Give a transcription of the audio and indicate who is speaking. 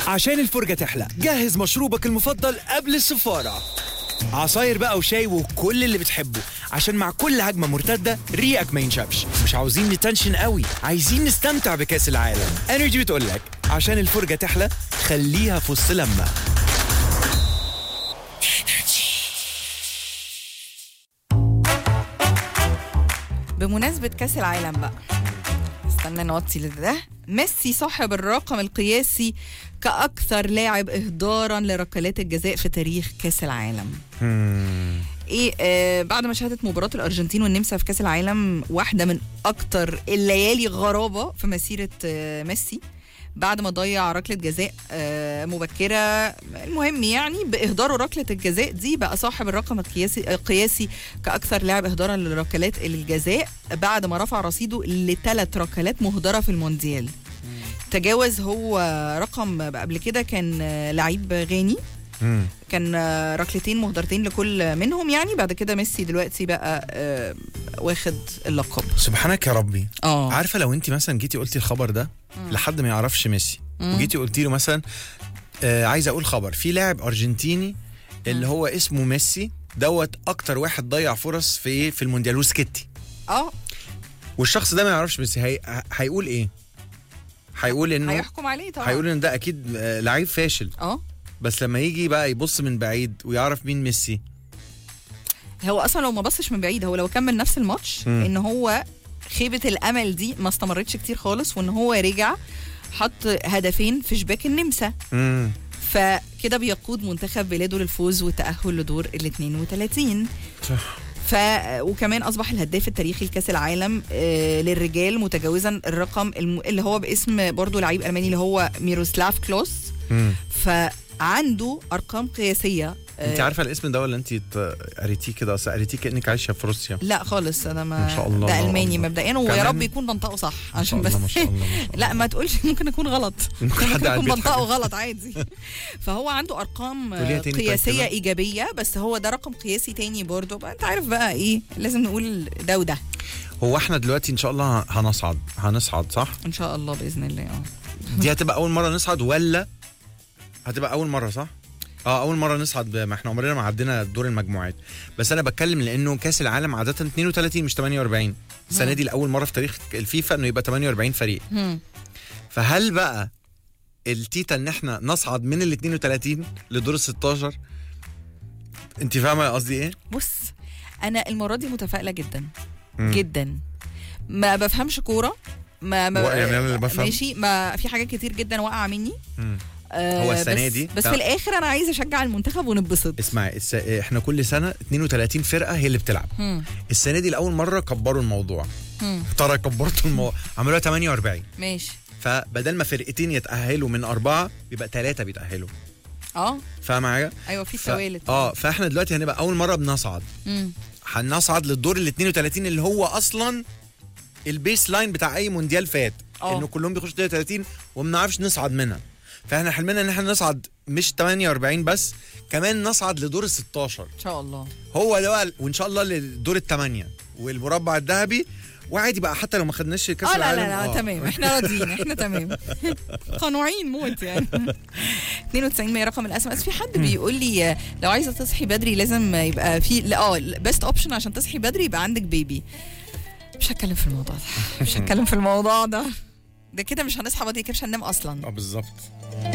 Speaker 1: عشان الفرجة تحلى جهز مشروبك المفضل قبل السفارة عصاير بقى وشاي وكل اللي بتحبه عشان مع كل هجمة مرتدة ريقك ما ينشفش مش عاوزين نتنشن قوي عايزين نستمتع بكأس العالم انرجي بتقولك عشان الفرجة تحلى خليها في وسط لما
Speaker 2: بمناسبة كأس العالم بقى استنى نوطي لده ميسي صاحب الرقم القياسي كأكثر لاعب إهدارا لركلات الجزاء في تاريخ كأس العالم ايه آه بعد ما شهدت مباراة الأرجنتين والنمسا في كأس العالم واحدة من أكتر الليالي غرابة في مسيرة آه ميسي بعد ما ضيع ركلة جزاء آه مبكرة المهم يعني بإهداره ركلة الجزاء دي بقى صاحب الرقم القياسي القياسي كأكثر لاعب إهدارا لركلات الجزاء بعد ما رفع رصيده لثلاث ركلات مهدرة في المونديال تجاوز هو رقم قبل كده كان آه، لعيب غاني كان آه، ركلتين مهدرتين لكل منهم يعني بعد كده ميسي دلوقتي بقى آه، واخد اللقب
Speaker 1: سبحانك يا ربي
Speaker 2: اه
Speaker 1: عارفه لو انت مثلا جيتي قلتي الخبر ده لحد ما يعرفش ميسي وجيتي قلتي له مثلا آه عايز اقول خبر في لاعب ارجنتيني اللي هو اسمه ميسي دوت اكتر واحد ضيع فرص في ايه في المونديال وسكتي
Speaker 2: اه
Speaker 1: والشخص ده ما يعرفش ميسي هي... ه- هيقول ايه هيقول انه
Speaker 2: هيحكم عليه طبعا
Speaker 1: هيقول ان ده اكيد آه، لعيب فاشل
Speaker 2: اه
Speaker 1: بس لما يجي بقى يبص من بعيد ويعرف مين ميسي
Speaker 2: هو اصلا لو ما بصش من بعيد هو لو كمل نفس الماتش
Speaker 1: مم.
Speaker 2: ان هو خيبه الامل دي ما استمرتش كتير خالص وان هو رجع حط هدفين في شباك النمسا
Speaker 1: امم
Speaker 2: فكده بيقود منتخب بلاده للفوز والتاهل لدور ال 32
Speaker 1: صح
Speaker 2: ف وكمان اصبح الهداف التاريخي لكاس العالم آه، للرجال متجاوزا الرقم الم... اللي هو باسم برضه لعيب الماني اللي هو ميروسلاف كلوس
Speaker 1: امم
Speaker 2: فعنده ارقام قياسيه آه،
Speaker 1: انت عارفه الاسم ده ولا انت ت- قريتيه كده اصل قريتيه كانك عايشه في روسيا
Speaker 2: لا خالص انا ما
Speaker 1: ما شاء الله،
Speaker 2: ده
Speaker 1: الله
Speaker 2: الماني
Speaker 1: أكبر.
Speaker 2: مبدئيا ويا
Speaker 1: كمان؟
Speaker 2: رب يكون بنطقه صح
Speaker 1: ما شاء
Speaker 2: عشان بس
Speaker 1: الله ما شاء الله ما شاء الله.
Speaker 2: لا ما تقولش ممكن اكون غلط
Speaker 1: ممكن حد
Speaker 2: ممكن
Speaker 1: قاعد
Speaker 2: اكون
Speaker 1: بيضحك.
Speaker 2: بنطقه غلط عادي فهو عنده ارقام
Speaker 1: قوليها تاني طيب
Speaker 2: قياسيه
Speaker 1: كده.
Speaker 2: ايجابيه بس هو ده رقم قياسي تاني برضه بقى انت عارف بقى ايه لازم نقول ده وده
Speaker 1: هو احنا دلوقتي ان شاء الله هنصعد هنصعد صح
Speaker 2: ان شاء الله باذن الله اه
Speaker 1: دي هتبقى اول مره نصعد ولا هتبقى اول مره صح اه اول مره نصعد ب- ما احنا عمرنا ما عدينا دور المجموعات بس انا بتكلم لانه كاس العالم عاده 32 مش 48 السنه دي لاول مره في تاريخ الفيفا انه يبقى 48 فريق
Speaker 2: هم.
Speaker 1: فهل بقى التيتا ان احنا نصعد من ال 32 لدور ال 16 انت فاهمه قصدي ايه
Speaker 2: بص انا المره دي متفائله جدا
Speaker 1: مم.
Speaker 2: جدا ما بفهمش كوره ما, ما
Speaker 1: هو يعني أنا اللي بفهم.
Speaker 2: ماشي ما في حاجات كتير جدا واقعه مني
Speaker 1: مم.
Speaker 2: آه
Speaker 1: هو السنة
Speaker 2: بس
Speaker 1: دي
Speaker 2: بس
Speaker 1: تع-
Speaker 2: في الاخر انا عايزه اشجع المنتخب ونتبسط
Speaker 1: اسمعي الس... احنا كل سنه 32 فرقه هي اللي بتلعب
Speaker 2: هم.
Speaker 1: السنه دي لاول مره كبروا الموضوع
Speaker 2: هم.
Speaker 1: ترى كبرتوا الموضوع عملوها 48
Speaker 2: ماشي
Speaker 1: فبدل ما فرقتين يتاهلوا من اربعه بيبقى ثلاثه بيتاهلوا
Speaker 2: اه
Speaker 1: فاهم حاجه؟
Speaker 2: ايوه في
Speaker 1: ف...
Speaker 2: توالت
Speaker 1: اه فاحنا دلوقتي هنبقى اول مره بنصعد
Speaker 2: مم.
Speaker 1: هنصعد للدور ال 32 اللي هو اصلا البيس لاين بتاع اي مونديال فات
Speaker 2: آه.
Speaker 1: انه كلهم بيخشوا 33 وما بنعرفش نصعد منها فاحنا حلمنا ان احنا نصعد مش 48 بس كمان نصعد لدور ال 16
Speaker 2: ان شاء الله
Speaker 1: هو ده بقى وان شاء الله لدور الثمانيه والمربع الذهبي وعادي بقى حتى لو ما خدناش كاس
Speaker 2: اه لا
Speaker 1: العالم
Speaker 2: لا لا تمام احنا راضيين احنا تمام قنوعين موت يعني 92 100 رقم الاس ام اس في حد بيقول لي آه، لو عايزه تصحي بدري لازم يبقى في لا، اه بيست اوبشن عشان تصحي بدري يبقى عندك بيبي مش هتكلم في الموضوع ده مش هتكلم في الموضوع ده ده كده مش هنصحى بدري كده مش هننام اصلا
Speaker 1: اه بالظبط